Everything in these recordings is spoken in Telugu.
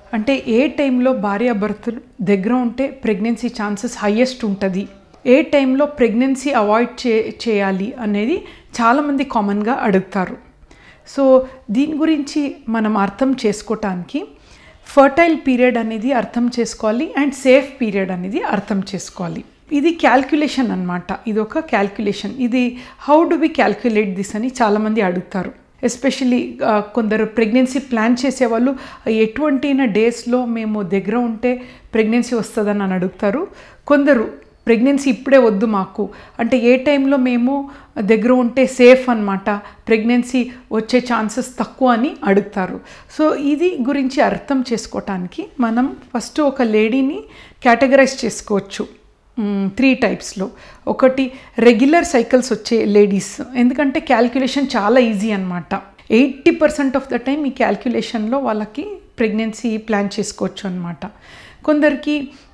అంటే ఏ టైంలో భార్యాభర్తలు దగ్గర ఉంటే ప్రెగ్నెన్సీ ఛాన్సెస్ హయ్యెస్ట్ ఉంటుంది ఏ టైంలో ప్రెగ్నెన్సీ అవాయిడ్ చే చేయాలి అనేది చాలామంది కామన్గా అడుగుతారు సో దీని గురించి మనం అర్థం చేసుకోవటానికి ఫర్టైల్ పీరియడ్ అనేది అర్థం చేసుకోవాలి అండ్ సేఫ్ పీరియడ్ అనేది అర్థం చేసుకోవాలి ఇది క్యాల్కులేషన్ అనమాట ఇది ఒక క్యాల్కులేషన్ ఇది how do we calculate this అని చాలామంది అడుగుతారు ఎస్పెషలీ కొందరు ప్రెగ్నెన్సీ ప్లాన్ చేసేవాళ్ళు ఎటువంటి డేస్లో మేము దగ్గర ఉంటే ప్రెగ్నెన్సీ వస్తుందని అని అడుగుతారు కొందరు ప్రెగ్నెన్సీ ఇప్పుడే వద్దు మాకు అంటే ఏ టైంలో మేము దగ్గర ఉంటే సేఫ్ అనమాట ప్రెగ్నెన్సీ వచ్చే ఛాన్సెస్ తక్కువ అని అడుగుతారు సో ఇది గురించి అర్థం చేసుకోవటానికి మనం ఫస్ట్ ఒక లేడీని కేటగరైజ్ చేసుకోవచ్చు త్రీ టైప్స్లో ఒకటి రెగ్యులర్ సైకిల్స్ వచ్చే లేడీస్ ఎందుకంటే క్యాల్కులేషన్ చాలా ఈజీ అనమాట eighty percent of the time ఈ క్యాల్కులేషన్లో వాళ్ళకి ప్రెగ్నెన్సీ ప్లాన్ చేసుకోవచ్చు అనమాట కొందరికి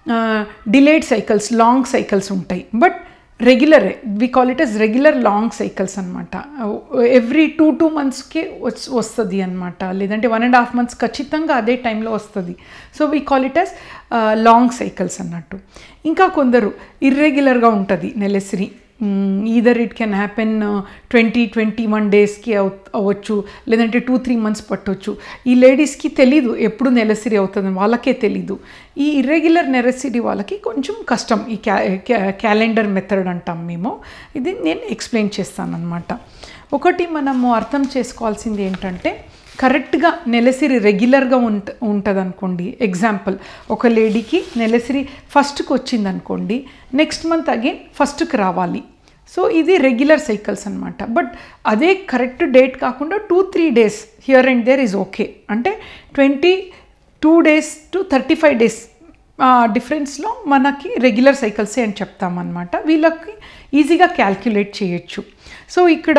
డిలేడ్ సైకిల్స్ లాంగ్ సైకిల్స్ ఉంటాయి but regular we call it as regular long cycles అనమాట ఎవ్రీ టూ టూ మంత్స్కి వస్తుంది అనమాట లేదంటే వన్ అండ్ హాఫ్ మంత్స్ ఖచ్చితంగా అదే టైంలో వస్తుంది so we call it as long cycles అన్నట్టు ఇంకా కొందరు ఇర్రెగ్యులర్గా ఉంటుంది నెలసరి either it can happen twenty twenty one డేస్కి అవ అవ్వచ్చు లేదంటే టూ త్రీ మంత్స్ పట్టవచ్చు ఈ లేడీస్కి తెలీదు ఎప్పుడు నెలసిరి అవుతుంది వాళ్ళకే తెలీదు ఈ ఇర్రెగ్యులర్ నెలసిరి వాళ్ళకి కొంచెం కష్టం ఈ క్యా క్యాలెండర్ మెథడ్ అంటాం మేము ఇది నేను ఎక్స్ప్లెయిన్ చేస్తాను అనమాట ఒకటి మనము అర్థం చేసుకోవాల్సింది ఏంటంటే కరెక్ట్గా నెలసిరి రెగ్యులర్గా ఉంట ఉంటుంది అనుకోండి ఎగ్జాంపుల్ ఒక లేడీకి నెలసిరి ఫస్ట్కి వచ్చింది అనుకోండి నెక్స్ట్ మంత్ అగైన్ ఫస్ట్కి రావాలి సో ఇది రెగ్యులర్ సైకిల్స్ అనమాట బట్ అదే కరెక్ట్ డేట్ కాకుండా two three days here and there is okay అంటే twenty two days to thirty five days డిఫరెన్స్లో మనకి రెగ్యులర్ సైకిల్సే అని చెప్తామన్నమాట వీళ్ళకి ఈజీగా క్యాల్కులేట్ చేయొచ్చు సో ఇక్కడ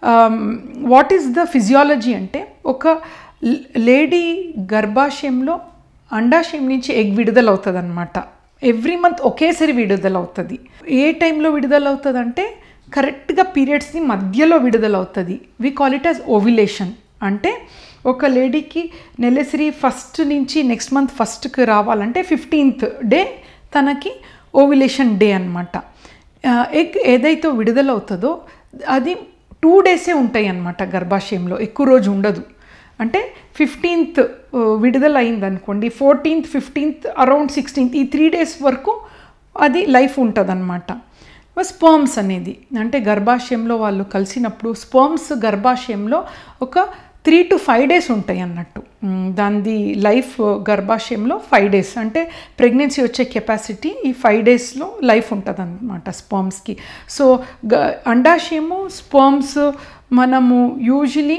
వాట్ ఈస్ ద ఫిజియాలజీ అంటే ఒక లేడీ గర్భాశయంలో అండాశయం నుంచి ఎగ్ విడుదల అవుతుంది అనమాట ఎవ్రీ మంత్ ఒకేసారి విడుదల అవుతుంది ఏ టైంలో విడుదల అవుతుంది అంటే కరెక్ట్గా పీరియడ్స్ని మధ్యలో విడుదల అవుతుంది we call it as ovulation అంటే ఒక లేడీకి నెలసరి ఫస్ట్ నుంచి నెక్స్ట్ మంత్ ఫస్ట్కి రావాలంటే ఫిఫ్టీన్త్ డే తనకి ఓవిలేషన్ డే అనమాట ఎగ్ ఏదైతే విడుదల అవుతుందో అది టూ డేసే ఉంటాయి అన్నమాట గర్భాశయంలో ఎక్కువ రోజు ఉండదు అంటే ఫిఫ్టీన్త్ విడుదల అయింది అనుకోండి ఫోర్టీన్త్ ఫిఫ్టీన్త్ అరౌండ్ సిక్స్టీన్త్ ఈ త్రీ డేస్ వరకు అది లైఫ్ ఉంటుందన్నమాట స్పర్మ్స్ అనేది అంటే గర్భాశయంలో వాళ్ళు కలిసినప్పుడు స్పర్మ్స్ గర్భాశయంలో ఒక త్రీ టు ఫైవ్ డేస్ ఉంటాయి అన్నట్టు దానిది లైఫ్ గర్భాశయంలో ఫైవ్ డేస్ అంటే ప్రెగ్నెన్సీ వచ్చే కెపాసిటీ ఈ ఫైవ్ డేస్లో లైఫ్ ఉంటుంది అనమాట స్పర్మ్స్కి సో గ అండాశయము స్పర్మ్స్ మనము యూజువలీ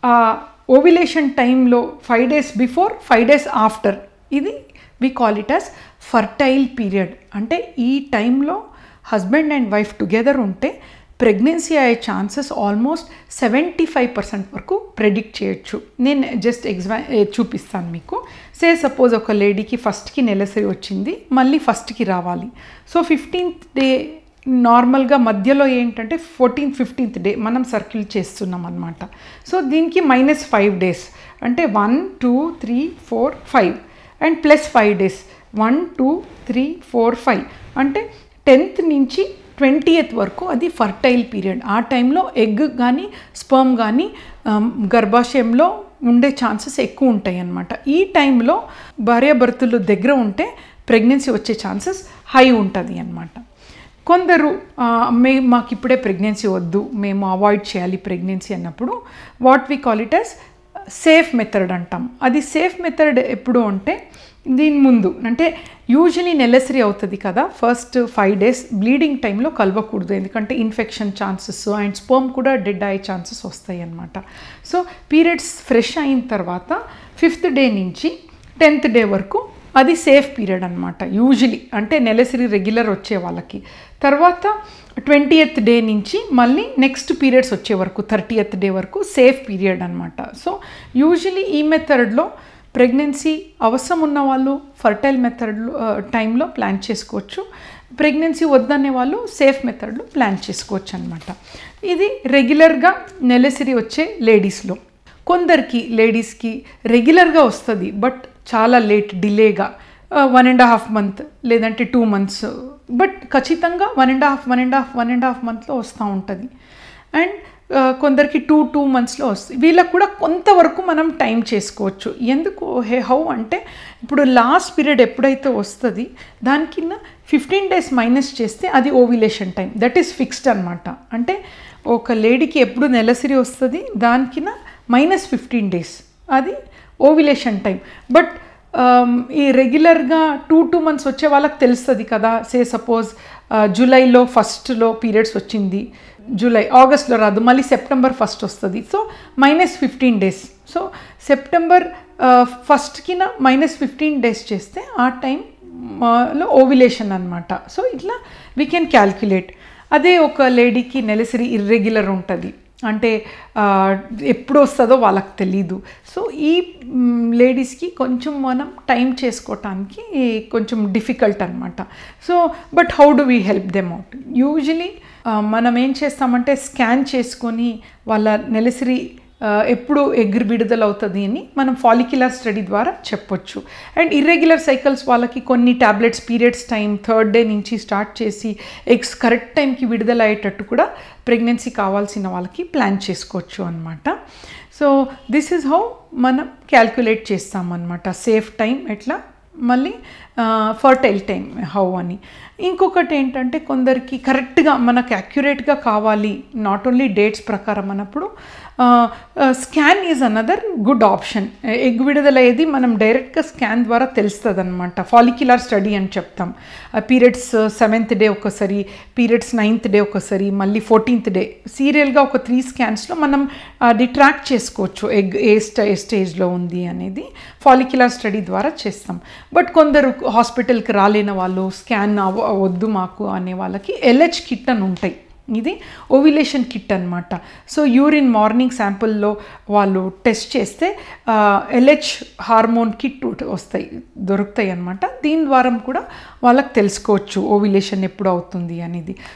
ఓవిలేషన్ టైంలో five days before five days after ఇది we call it as fertile period అంటే ఈ టైంలో హస్బెండ్ అండ్ వైఫ్ టుగెదర్ ఉంటే ప్రెగ్నెన్సీ అయ్యే chances almost seventy five percent వరకు ప్రెడిక్ట్ చేయొచ్చు నేను జస్ట్ ఎగ్జా చూపిస్తాను మీకు సే సపోజ్ ఒక లేడీకి ఫస్ట్కి నెలసరి వచ్చింది మళ్ళీ ఫస్ట్కి రావాలి సో ఫిఫ్టీన్త్ డే నార్మల్గా మధ్యలో ఏంటంటే ఫోర్టీన్త్ ఫిఫ్టీన్త్ డే మనం సర్కిల్ చేస్తున్నాం అనమాట సో దీనికి మైనస్ ఫైవ్ డేస్ అంటే one two three four five and plus five days one two three four five అంటే టెన్త్ నుంచి ట్వంటీయత్ వరకు అది ఫర్టైల్ పీరియడ్ ఆ టైంలో ఎగ్ కానీ స్పర్మ్ కానీ గర్భాశయంలో ఉండే ఛాన్సెస్ ఎక్కువ ఉంటాయి అన్నమాట ఈ టైంలో భార్యాభర్తలు దగ్గర ఉంటే ప్రెగ్నెన్సీ వచ్చే ఛాన్సెస్ హై ఉంటుంది అన్నమాట కొందరు మే మాకు ఇప్పుడే ప్రెగ్నెన్సీ వద్దు మేము అవాయిడ్ చేయాలి ప్రెగ్నెన్సీ అన్నప్పుడు what we call it as safe method అంటాం అది సేఫ్ మెథడ్ ఎప్పుడు అంటే దీని ముందు అంటే యూజువలీ నెలసరి అవుతుంది కదా ఫస్ట్ ఫైవ్ డేస్ బ్లీడింగ్ టైంలో కలవకూడదు ఎందుకంటే ఇన్ఫెక్షన్ ఛాన్సెస్ అండ్ స్పర్మ్ కూడా డెడ్ అయ్యే ఛాన్సెస్ వస్తాయి అన్నమాట సో పీరియడ్స్ ఫ్రెష్ అయిన తర్వాత ఫిఫ్త్ డే నుంచి టెన్త్ డే వరకు అది సేఫ్ పీరియడ్ అనమాట యూజువలీ అంటే నెలసరి రెగ్యులర్ వచ్చే వాళ్ళకి తర్వాత ట్వంటీయత్ డే నుంచి మళ్ళీ నెక్స్ట్ పీరియడ్స్ వచ్చే వరకు థర్టీయత్ డే వరకు సేఫ్ పీరియడ్ అనమాట సో యూజువలీ ఈ మెథడ్లో ప్రెగ్నెన్సీ అవసరం ఉన్న వాళ్ళు ఫర్టైల్ మెథడ్లో టైంలో ప్లాన్ చేసుకోవచ్చు ప్రెగ్నెన్సీ వద్దనే వాళ్ళు సేఫ్ మెథడ్లో ప్లాన్ చేసుకోవచ్చు అనమాట ఇది రెగ్యులర్గా నెలసిరి వచ్చే లేడీస్లో కొందరికి లేడీస్కి రెగ్యులర్గా వస్తుంది బట్ చాలా లేట్ డిలేగా వన్ అండ్ హాఫ్ మంత్ లేదంటే టూ మంత్స్ బట్ ఖచ్చితంగా one and half one and half one and half మంత్లో వస్తూ ఉంటుంది అండ్ కొందరికి టూ టూ మంత్స్లో వస్తుంది వీళ్ళకు కూడా కొంతవరకు మనం టైం చేసుకోవచ్చు ఎందుకు హే హౌ అంటే ఇప్పుడు లాస్ట్ పీరియడ్ ఎప్పుడైతే వస్తుంది దాని కింద ఫిఫ్టీన్ డేస్ మైనస్ చేస్తే అది ovulation time that is fixed అనమాట అంటే ఒక లేడీకి ఎప్పుడు నెలసరి వస్తుంది దాని కింద మైనస్ ఫిఫ్టీన్ డేస్ అది ఓవిలేషన్ టైం బట్ ఈ రెగ్యులర్గా టూ టూ మంత్స్ వచ్చే వాళ్ళకి తెలుస్తుంది కదా సే సపోజ్ జూలైలో ఫస్ట్లో పీరియడ్స్ వచ్చింది జూలై ఆగస్ట్లో రాదు మళ్ళీ సెప్టెంబర్ ఫస్ట్ వస్తుంది so minus fifteen days so September ఫస్ట్కిన మైనస్ ఫిఫ్టీన్ డేస్ చేస్తే ఆ టైంలో ఓవిలేషన్ అనమాట సో ఇట్లా వీ కెన్ క్యాల్కులేట్ అదే ఒక లేడీకి నెలసరి ఇర్రెగ్యులర్ ఉంటుంది అంటే ఎప్పుడు వస్తుందో వాళ్ళకి తెలీదు సో ఈ లేడీస్కి కొంచెం మనం టైం చేసుకోవటానికి కొంచెం డిఫికల్ట్ అనమాట so but how do we help them out usually మనం ఏం చేస్తామంటే స్కాన్ చేసుకొని వాళ్ళ నెలసరి ఎప్పుడు ఎగ్రి విడుదలవుతుంది అని మనం ఫాలిక్యులర్ స్టడీ ద్వారా చెప్పొచ్చు అండ్ ఇర్రెగ్యులర్ సైకిల్స్ వాళ్ళకి కొన్ని tablets periods time third day నుంచి స్టార్ట్ చేసి ఎగ్స్ కరెక్ట్ టైంకి విడుదల అయ్యేటట్టు కూడా ప్రెగ్నెన్సీ కావాల్సిన వాళ్ళకి ప్లాన్ చేసుకోవచ్చు అనమాట సో దిస్ ఈజ్ హౌ మనం క్యాల్కులేట్ చేస్తామన్నమాట సేఫ్ టైం ఎట్లా మళ్ళీ ఫర్టైల్ టైం హౌ అని ఇంకొకటి ఏంటంటే కొందరికి కరెక్ట్గా మనకు అక్యురేట్గా కావాలి నాట్ ఓన్లీ డేట్స్ ప్రకారం అన్నప్పుడు scan is another good option egg విడుదలయ్యేది మనం డైరెక్ట్గా స్కాన్ ద్వారా తెలుస్తుంది అనమాట ఫాలిక్యులర్ స్టడీ అని చెప్తాం పీరియడ్స్ సెవెంత్ డే ఒకసారి పీరియడ్స్ నైన్త్ డే ఒకసారి మళ్ళీ ఫోర్టీన్త్ డే సీరియల్గా ఒక త్రీ స్కాన్స్లో మనం అది ట్రాక్ చేసుకోవచ్చు ఎగ్ ఏ స్టే స్టేజ్లో ఉంది అనేది ఫాలిక్యులర్ స్టడీ ద్వారా చేస్తాం బట్ కొందరు హాస్పిటల్కి రాలేని వాళ్ళు స్కాన్ వద్దు మాకు అనే వాళ్ళకి ఎల్హెచ్ కిట్ అని ఉంటాయి ఇది ఓవిలేషన్ కిట్ అనమాట సో యూరిన్ మార్నింగ్ శాంపుల్లో వాళ్ళు టెస్ట్ చేస్తే ఎల్హెచ్ హార్మోన్ కిట్ వస్తాయి దొరుకుతాయి అనమాట దీని ద్వారా కూడా వాళ్ళకి తెలుసుకోవచ్చు ఓవిలేషన్ ఎప్పుడు అవుతుంది అనేది